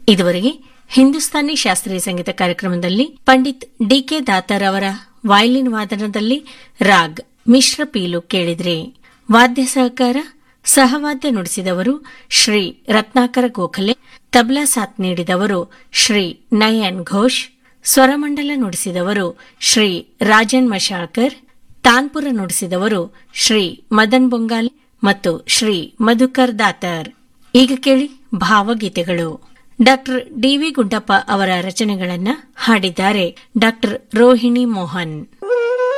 ಇದುವರೆಗೆ ಹಿಂದೂಸ್ತಾನಿ ಶಾಸ್ತ್ರೀಯ ಸಂಗೀತ ಕಾರ್ಯಕ್ರಮದಲ್ಲಿ ಪಂಡಿತ್ ಡಿಕೆ ದಾತರ್ ಅವರ ವಯಲಿನ್ ವಾದನದಲ್ಲಿ ರಾಗ್ ಮಿಶ್ರ ಪೀಲು ಕೇಳಿದ್ರಿ ವಾದ್ಯ ಸಹಕಾರ ಸಹವಾದ್ಯ ನುಡಿಸಿದವರು ಶ್ರೀ ರತ್ನಾಕರ ಗೋಖಲೆ ತಬ್ಲಾ ಸಾಥ್ ನೀಡಿದವರು ಶ್ರೀ ನಯನ್ ಘೋಷ್ ಸ್ವರಮಂಡಲ ನುಡಿಸಿದವರು ಶ್ರೀ ರಾಜನ್ ಮಶಾಳ್ಕರ್ ತಾನ್ಪುರ ನುಡಿಸಿದವರು ಶ್ರೀ ಮದನ್ ಬೊಂಗಾಲ್ ಮತ್ತು ಶ್ರೀ ಮಧುಕರ್ ದಾತರ್ ಈಗ ಕೇಳಿ ಭಾವಗೀತೆಗಳು ಡಾಕ್ಟರ್ ಡಿವಿ ಗುಡ್ಡಪ್ಪ ಅವರ ರಚನೆಗಳನ್ನ ಹಾಡಿದ್ದಾರೆ ಡಾಕ್ಟರ್ ರೋಹಿಣಿ ಮೋಹನ್